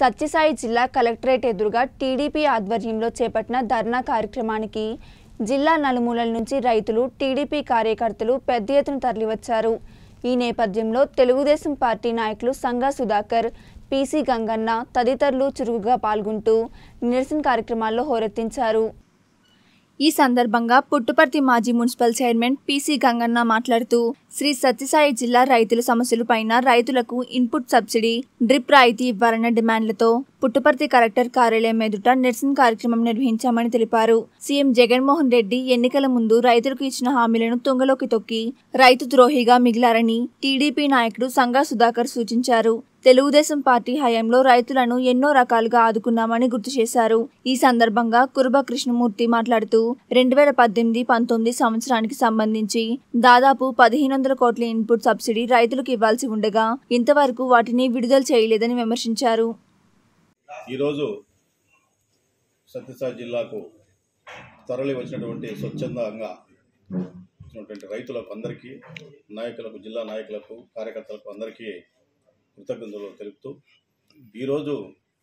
సత్యసాయి జిల్లా కలెక్టరేట్ ఎదురుగా టీడీపీ ఆధ్వర్యంలో చేపట్టిన ధర్నా కార్యక్రమానికి జిల్లా నలుమూలల నుంచి రైతులు టీడీపీ కార్యకర్తలు పెద్ద ఎత్తున తరలివచ్చారు ఈ నేపథ్యంలో తెలుగుదేశం పార్టీ నాయకులు సంగా సుధాకర్ పీసీ గంగన్న తదితరులు చురుకుగా పాల్గొంటూ నిరసన కార్యక్రమాల్లో హోరెత్తించారు ఈ సందర్భంగా పుట్టుపర్తి మాజీ మున్సిపల్ చైర్మన్ పీసీ గంగన్న మాట్లాడుతూ శ్రీ సత్యసాయి జిల్లా రైతుల సమస్యలపైన రైతులకు ఇన్పుట్ సబ్సిడీ డ్రిప్ రాయితీ ఇవ్వాలన్న డిమాండ్లతో పుట్టుపర్తి కలెక్టర్ కార్యాలయం ఎదుట నిరసన కార్యక్రమం నిర్వహించామని తెలిపారు సీఎం జగన్మోహన్ రెడ్డి ఎన్నికల ముందు రైతులకు ఇచ్చిన హామీలను తుంగలోకి తొక్కి రైతు ద్రోహిగా మిగిలారని టీడీపీ నాయకుడు సంగా సుధాకర్ సూచించారు తెలుగుదేశం పార్టీ హయాంలో రైతులను ఎన్నో రకాలుగా ఆదుకున్నామని గుర్తు చేశారు ఈ సందర్భంగా కురుబ కృష్ణమూర్తి మాట్లాడుతూ రెండు వేల పద్దెనిమిది పంతొమ్మిది సంవత్సరానికి సంబంధించి దాదాపు పదిహేను వందల కోట్ల ఇన్పుట్ సబ్సిడీ రైతులకు ఇవ్వాల్సి ఉండగా ఇంతవరకు వాటిని విడుదల చేయలేదని విమర్శించారు ఈరోజు సత్యసాయి జిల్లాకు తరలి వచ్చినటువంటి స్వచ్ఛందంగా వచ్చినటువంటి రైతులకు అందరికీ నాయకులకు జిల్లా నాయకులకు కార్యకర్తలకు అందరికీ కృతజ్ఞతలు తెలుపుతూ ఈరోజు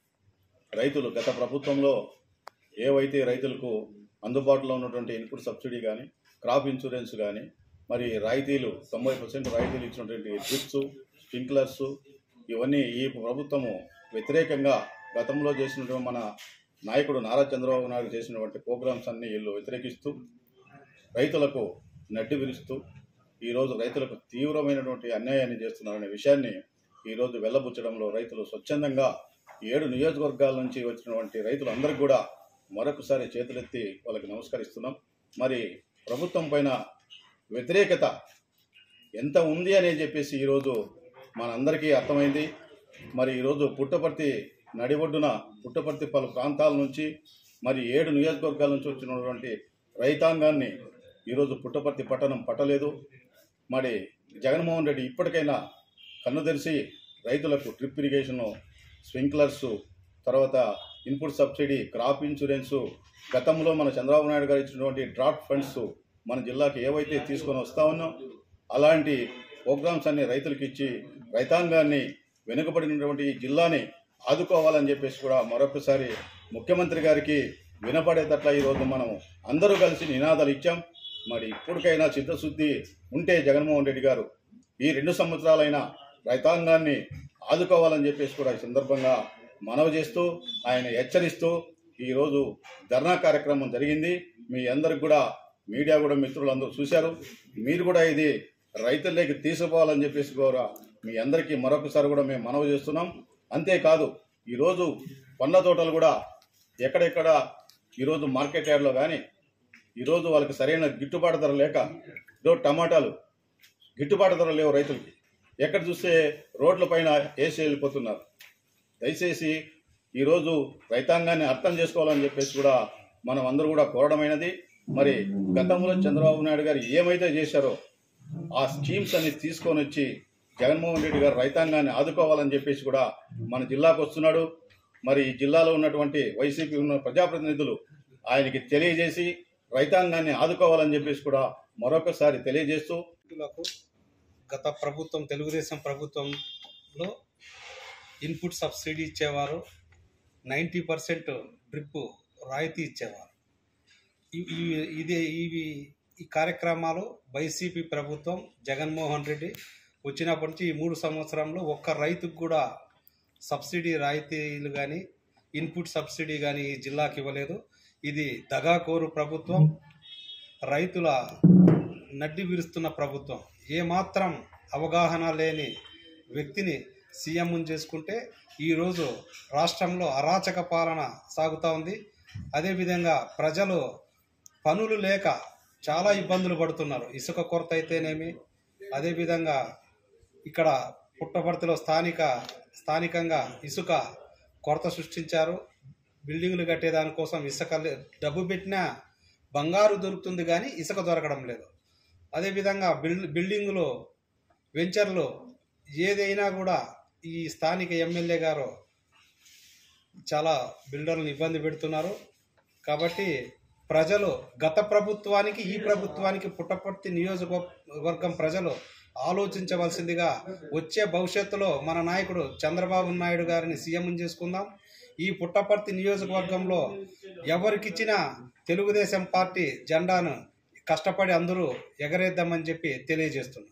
రైతులు గత ప్రభుత్వంలో ఏవైతే రైతులకు అందుబాటులో ఉన్నటువంటి ఇన్పుట్ సబ్సిడీ కానీ క్రాప్ ఇన్సూరెన్స్ కానీ మరి రాయితీలు తొంభై పర్సెంట్ రాయితీలు ఇచ్చినటువంటి డ్రిప్స్ స్ప్రింక్లర్స్ ఇవన్నీ ఈ ప్రభుత్వము వ్యతిరేకంగా గతంలో చేసినటువంటి మన నాయకుడు నారా చంద్రబాబు నాయుడు చేసినటువంటి ప్రోగ్రామ్స్ అన్ని వీళ్ళు వ్యతిరేకిస్తూ రైతులకు నడ్డి విరుస్తూ ఈరోజు రైతులకు తీవ్రమైనటువంటి అన్యాయాన్ని చేస్తున్నారనే విషయాన్ని ఈరోజు వెళ్ళబుచ్చడంలో రైతులు స్వచ్ఛందంగా ఏడు నియోజకవర్గాల నుంచి వచ్చినటువంటి రైతులందరికీ కూడా మరొకసారి చేతులెత్తి వాళ్ళకి నమస్కరిస్తున్నాం మరి ప్రభుత్వం పైన వ్యతిరేకత ఎంత ఉంది అని చెప్పేసి ఈరోజు మనందరికీ అర్థమైంది మరి ఈరోజు పుట్టపర్తి నడిబొడ్డున పుట్టపర్తి పలు ప్రాంతాల నుంచి మరి ఏడు నియోజకవర్గాల నుంచి వచ్చినటువంటి రైతాంగాన్ని ఈరోజు పుట్టపర్తి పట్టణం పట్టలేదు మరి జగన్మోహన్ రెడ్డి ఇప్పటికైనా కన్ను తెరిచి రైతులకు డ్రిప్ ఇరిగేషను స్ప్రింక్లర్సు తర్వాత ఇన్పుట్ సబ్సిడీ క్రాప్ ఇన్సూరెన్సు గతంలో మన చంద్రబాబు నాయుడు గారు ఇచ్చినటువంటి డ్రాఫ్ట్ ఫండ్స్ మన జిల్లాకి ఏవైతే తీసుకొని వస్తా ఉన్నాం అలాంటి ప్రోగ్రామ్స్ అన్ని రైతులకు ఇచ్చి రైతాంగాన్ని వెనుకబడినటువంటి ఈ జిల్లాని ఆదుకోవాలని చెప్పేసి కూడా మరొకసారి ముఖ్యమంత్రి గారికి వినపడేటట్ల ఈరోజు మనం అందరూ కలిసి నినాదాలు ఇచ్చాం మరి ఇప్పటికైనా చిత్తశుద్ధి ఉంటే జగన్మోహన్ రెడ్డి గారు ఈ రెండు సంవత్సరాలైనా రైతాంగాన్ని ఆదుకోవాలని చెప్పేసి కూడా ఈ సందర్భంగా మనవి చేస్తూ ఆయన హెచ్చరిస్తూ ఈరోజు ధర్నా కార్యక్రమం జరిగింది మీ అందరికి కూడా మీడియా కూడా మిత్రులందరూ చూశారు మీరు కూడా ఇది రైతుల్లోకి తీసుకుపోవాలని చెప్పేసి కూడా మీ అందరికీ మరొకసారి కూడా మేము మనవి చేస్తున్నాం అంతేకాదు ఈరోజు పండ్ల తోటలు కూడా ఎక్కడెక్కడ ఈరోజు మార్కెట్ యార్డ్లో కానీ ఈరోజు వాళ్ళకి సరైన గిట్టుబాటు ధర లేక ఈరోజు టమాటాలు గిట్టుబాటు ధర లేవు రైతులకి ఎక్కడ చూస్తే రోడ్ల పైన వేసి వెళ్ళిపోతున్నారు దయచేసి ఈరోజు రైతాంగాన్ని అర్థం చేసుకోవాలని చెప్పేసి కూడా మనం అందరూ కూడా కోరడమైనది మరి గతంలో చంద్రబాబు నాయుడు గారు ఏమైతే చేశారో ఆ స్కీమ్స్ అన్ని తీసుకొని వచ్చి జగన్మోహన్ రెడ్డి గారు రైతాంగాన్ని ఆదుకోవాలని చెప్పేసి కూడా మన జిల్లాకు వస్తున్నాడు మరి ఈ జిల్లాలో ఉన్నటువంటి వైసీపీ ఉన్న ప్రజాప్రతినిధులు ఆయనకి తెలియజేసి రైతాంగాన్ని ఆదుకోవాలని చెప్పేసి కూడా మరొకసారి తెలియజేస్తూ రైతులకు గత ప్రభుత్వం తెలుగుదేశం ప్రభుత్వంలో ఇన్పుట్ సబ్సిడీ ఇచ్చేవారు నైంటీ పర్సెంట్ డ్రిప్ రాయితీ ఇచ్చేవారు ఇ- ఇవి- ఇదే ఇవి ఈ కార్యక్రమాలు వైసీపీ ప్రభుత్వం జగన్మోహన్ రెడ్డి వచ్చినప్పటి నుంచి ఈ మూడు సంవత్సరంలో ఒక్క రైతుకు కూడా సబ్సిడీ రాయితీలు కానీ ఇన్పుట్ సబ్సిడీ కానీ ఈ జిల్లాకి ఇవ్వలేదు ఇది దగాకోరు ప్రభుత్వం రైతుల నడ్డి విరుస్తున్న ప్రభుత్వం ఏమాత్రం అవగాహన లేని వ్యక్తిని సీఎం చేసుకుంటే ఈరోజు రాష్ట్రంలో అరాచక పాలన సాగుతూ ఉంది అదేవిధంగా ప్రజలు పనులు లేక చాలా ఇబ్బందులు పడుతున్నారు ఇసుక కొరత అయితేనేమి అదేవిధంగా ఇక్కడ పుట్టపర్తిలో స్థానిక స్థానికంగా ఇసుక కొరత సృష్టించారు బిల్డింగులు కట్టేదానికోసం ఇసుక లే- డబ్బు పెట్టినా బంగారు దొరుకుతుంది కానీ ఇసుక దొరకడం లేదు అదేవిధంగా బిల్ బిల్డింగులు వెంచర్లు ఏదైనా కూడా ఈ స్థానిక ఎమ్మెల్యే గారు చాలా బిల్డర్లను ఇబ్బంది పెడుతున్నారు కాబట్టి ప్రజలు గత ప్రభుత్వానికి ఈ ప్రభుత్వానికి పుట్టపర్తి నియోజకవర్గం ప్రజలు ఆలోచించవలసిందిగా వచ్చే భవిష్యత్తులో మన నాయకుడు చంద్రబాబు నాయుడు గారిని సీఎం చేసుకుందాం ఈ పుట్టపర్తి నియోజకవర్గంలో ఎవరికిచ్చిన తెలుగుదేశం పార్టీ జెండాను కష్టపడి అందరూ ఎగరేద్దామని చెప్పి తెలియజేస్తున్నాం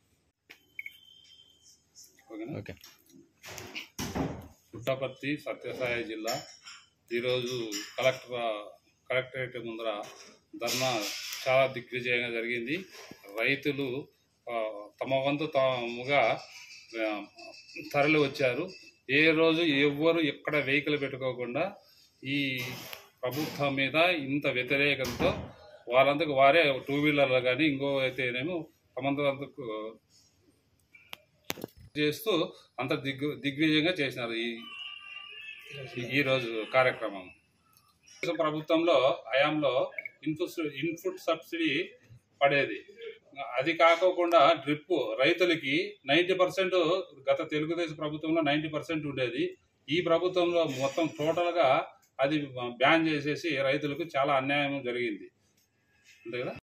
ఓకే పుట్టపర్తి సత్యసాయి జిల్లా ఈరోజు కలెక్టర్ కలెక్టరేట్ ముందర ధర్నా చాలా దిగ్విజయంగా జరిగింది రైతులు ఆ, తమ వంతు తాముగా ఆ, తరలి వచ్చారు ఏ రోజు ఎవ్వరు ఎక్కడ వెహికల్ పెట్టుకోకుండా ఈ ప్రభుత్వం మీద ఇంత వ్యతిరేకతతో వాళ్ళంతకు వారే టూ వీలర్లు కానీ ఇంకో అయితేనేమో తమంతకు చేస్తూ అంత దిగ్ దిగ్విజయంగా చేసినారు ఈ ఈ రోజు కార్యక్రమం తెలుగుదేశం ప్రభుత్వంలో హయాంలో ఇన్పుట్ ఇన్పుట్ సబ్సిడీ పడేది అది కాకోకుండా డ్రిప్ రైతులకి నైంటీ పర్సెంట్ గత తెలుగుదేశం ప్రభుత్వంలో నైంటీ పర్సెంట్ ఉండేది ఈ ప్రభుత్వంలో మొత్తం టోటల్గా అది బ్యాన్ చేసేసి రైతులకు చాలా అన్యాయం జరిగింది అంతే కదా